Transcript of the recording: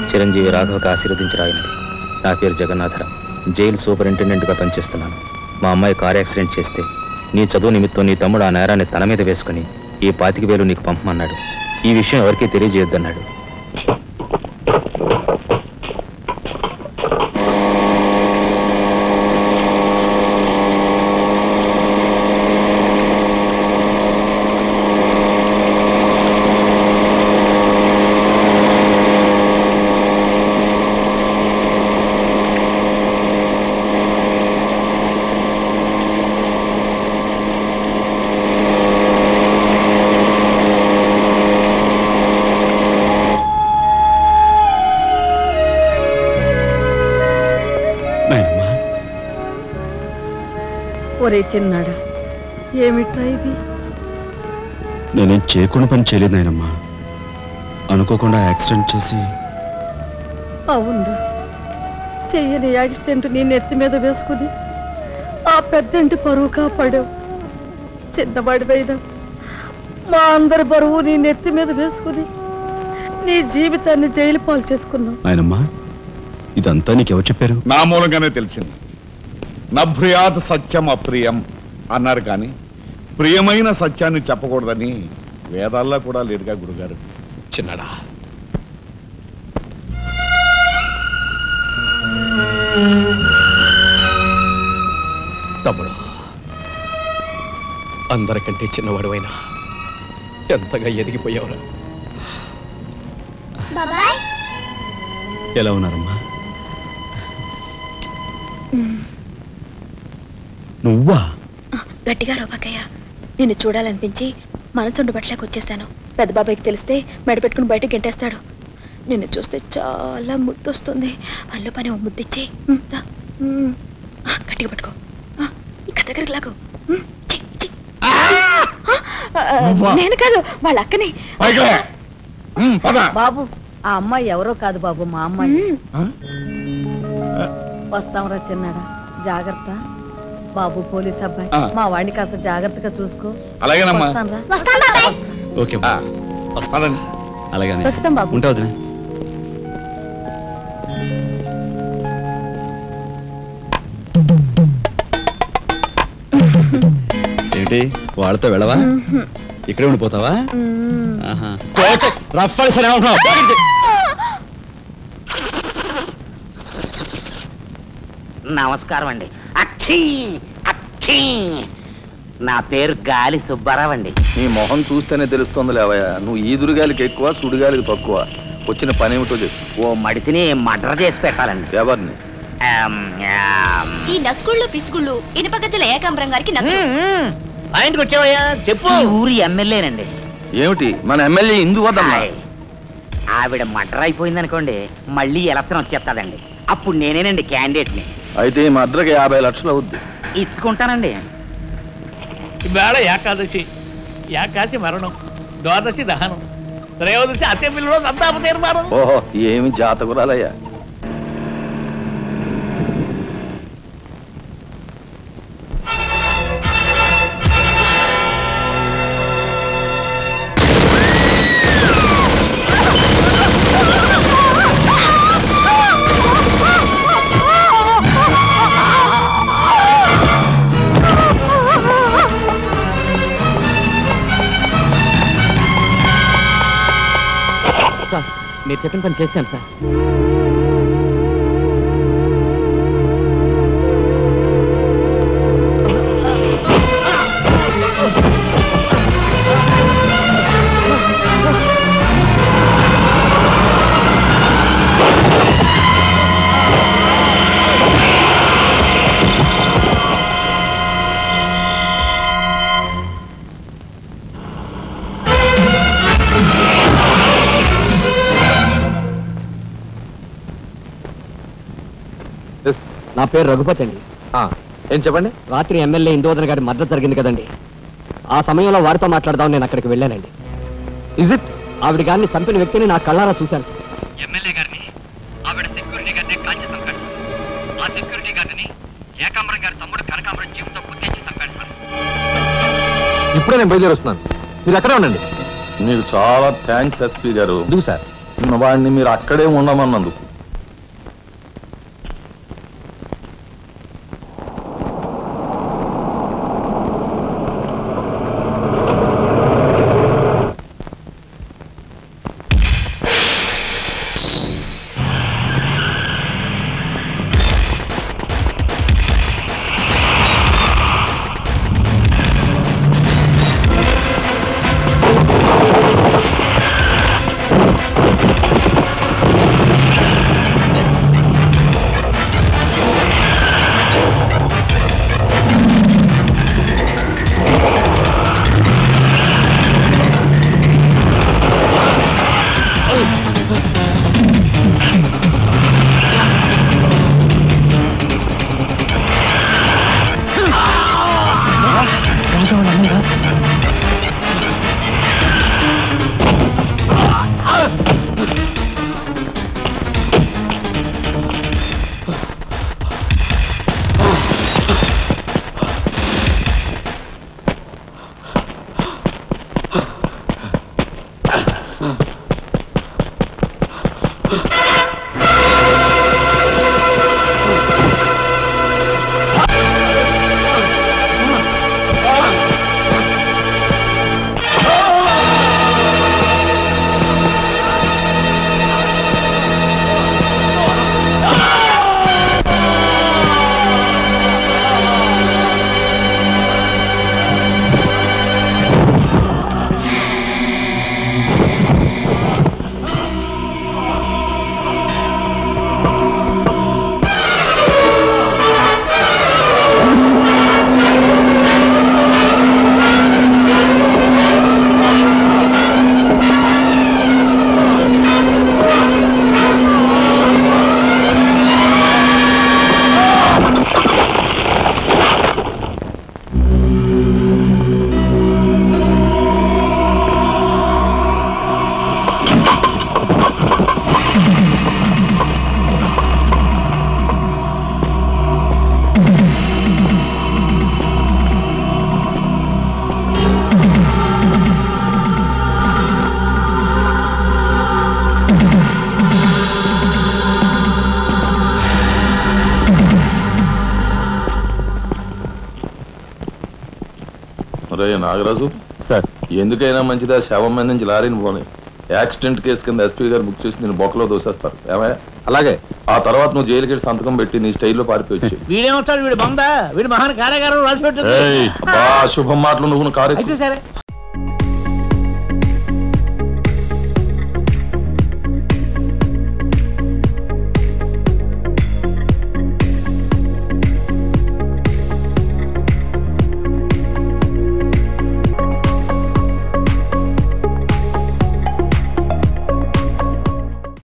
చిరంజీవి రాఘవకు ఆశీర్వదించి రాయినది నా పేరు జగన్నాథరావు జైలు సూపరింటెండెంట్గా పనిచేస్తున్నాను మా అమ్మాయి కార్ యాక్సిడెంట్ చేస్తే నీ చదువు నిమిత్తం నీ తమ్ముడు ఆ నేరాన్ని తన మీద వేసుకుని ఈ పాతిక వేలు నీకు పంపమన్నాడు ఈ విషయం ఎవరికీ తెలియజేయొద్దన్నాడు నాయనమ్మా ఒరే చిన్నాడా ఏమిట్రా ఇది నేనేం చేయకుండా పని చేయలేదు నాయనమ్మా అనుకోకుండా యాక్సిడెంట్ చేసి అవునరా చెయ్యని యాక్సిడెంట్ నీ నెత్తి మీద వేసుకుని ఆ పెద్దంటి పరువు కాపాడావు చిన్నవాడివైనా మా అందరి బరువు నీ నెత్తి మీద వేసుకుని నీ జీవితాన్ని జైలు పాలు చేసుకున్నావు నాయనమ్మా ఇదంతా నీకెవరు చెప్పారు నా మూలంగానే తెలిసింది నభ్రియాత్ సత్యం అప్రియం అన్నారు కానీ ప్రియమైన సత్యాన్ని చెప్పకూడదని వేదాల్లో కూడా లేదుగా గురుగారు చిన్నడా తమ్ముడు అందరికంటే చిన్నవాడువైనా ఎంతగా ఎదిగిపోయావురా ఎలా ఉన్నారమ్మా నువ్వా గట్టిగా రోబకయ్య నిన్ను చూడాలనిపించి మనసు ఉండబట్లేక వచ్చేసాను పెద్ద బాబాయ్కి తెలిస్తే మెడ పెట్టుకుని బయటకు గెంటేస్తాడు నిన్ను చూస్తే చాలా ముద్దొస్తుంది పళ్ళు పని ఓ ముద్దిచ్చి ఉమ్, దా. ఉమ్. ఆ, గట్టిగా పట్టుకో ఆ, ఇంకా దగ్గరికి లాగు ఉమ్, చెయ్, చెయ్. ఆ, ఆ, నువ్వా? నేను కాదు వాళ్ళ అక్కని పైగా ఉమ్, పద బాబు ఆ అమ్మాయి ఎవరో కాదు బాబు మా అమ్మాయి ఉమ్, వస్తాంరా చిన్నాడా జాగ్రత్త బాబు పోలీస్ అబ్బాయి ఆ. మా వాడిని కాస్త జాగ్రత్తగా చూసుకో అలాగేనమ్మా వస్తానురా ఓకే ఆ, వస్తానండి అలాగే వస్తాం బాబు. ఉంటా వదిలే ఏమిటి వాళ్ళతో వెళ్ళవా ఇక్కడే ఉండిపోతావా ఆహా. కోట రఫ్ఫడి సరే ఏమంటున్నావు? పోయి. నమస్కారం అండి అక్షీ అక్షీ నా పేరు గాలి సుబ్బారావు అండి నీ మొహం చూస్తేనే తెలుస్తుంది లేవయ్యా నువ్వు ఈదురుగాలికి ఎక్కువ సుడిగాలికి తక్కువ వచ్చిన పని ఏమిటో చెప్పు ఓ మడిసిని మర్డర్ చేసి పెట్టాలండి ఎవరిని ఆమ్, ఆమ్. ఈ నస్కుళ్ళు పిసుకుళ్ళు ఇనుపగతుల ఏకాంబరం గారికి నచ్చు పాయింట్కి వచ్చావయ్యా చెప్పు ఈ ఊరి ఎమ్మెల్యేనండి ఏమిటి మన ఎమ్మెల్యే ఇందు వద్దమ్మా హాయ్. ఆవిడ మర్డర్ అయిపోయింది అనుకోండి మళ్ళీ ఎలక్షన్ వచ్చేస్తుందండి అప్పుడు నేనేనండి క్యాండిడేట్ని అయితే ఈ మద్రకి యాభై లక్షలు అవుద్ది ఇచ్చుకుంటానండి ఇవాళ ఏకాదశి ఏకాదశి మరణం ద్వాదశి దహనం త్రయోదశి అసెంబ్లీలో సంతాప తీర్మానం ఓహో ఏమి జాతకురాలయ్యా మీరు చెప్పిన పని చేశాను సార్ నా పేరు రఘుపతి అండి ఏం చెప్పండి రాత్రి ఎమ్మెల్యే ఇందోదన్ గారి మద్దతు జరిగింది కదండి ఆ సమయంలో వారితో మాట్లాడదాం నేను అక్కడికి వెళ్ళానండి ఇజ్ ఇట్ ఆవిడ గారిని చంపిన వ్యక్తిని నా కళ్ళారా చూశాను ఎమ్మెల్యే గారిని ఆవిడ సెక్యూరిటీ గారిని కాల్చి చంపాడు సార్ ఆ సెక్యూరిటీ గారిని ఏకాంబరం గారి తమ్ముడు కనకాంబరం జీవితం గుర్తించి చంపాడు సార్ ఇప్పుడే నేను బయలుదేరి వస్తున్నాను మీరు ఎక్కడే ఉండండి మీకు చాలా థ్యాంక్స్ ఎస్పీ గారు ఎందుకు సార్ వాడిని మీరు అక్కడే ఉండమన్నందుకు రే నాగరాజు సార్ ఎందుకైనా మంచిదా శవం మీద నుంచి లారీని పోనీ యాక్సిడెంట్ కేసు కింద ఎస్పీ గారు బుక్ చేసి నేను బొక్కలో దోసేస్తారు ఏమయ్య అలాగే ఆ తర్వాత నువ్వు జైలుకి వెళ్ళి సంతకం పెట్టి నీ స్టైల్లో పారిపోయి వీడేమవుతాడు వీడు బంద వీడు మహాన్ కార్యగారం రాసి పెట్టు బా శుభం మాటలు నువ్వు కారు అయితే సరే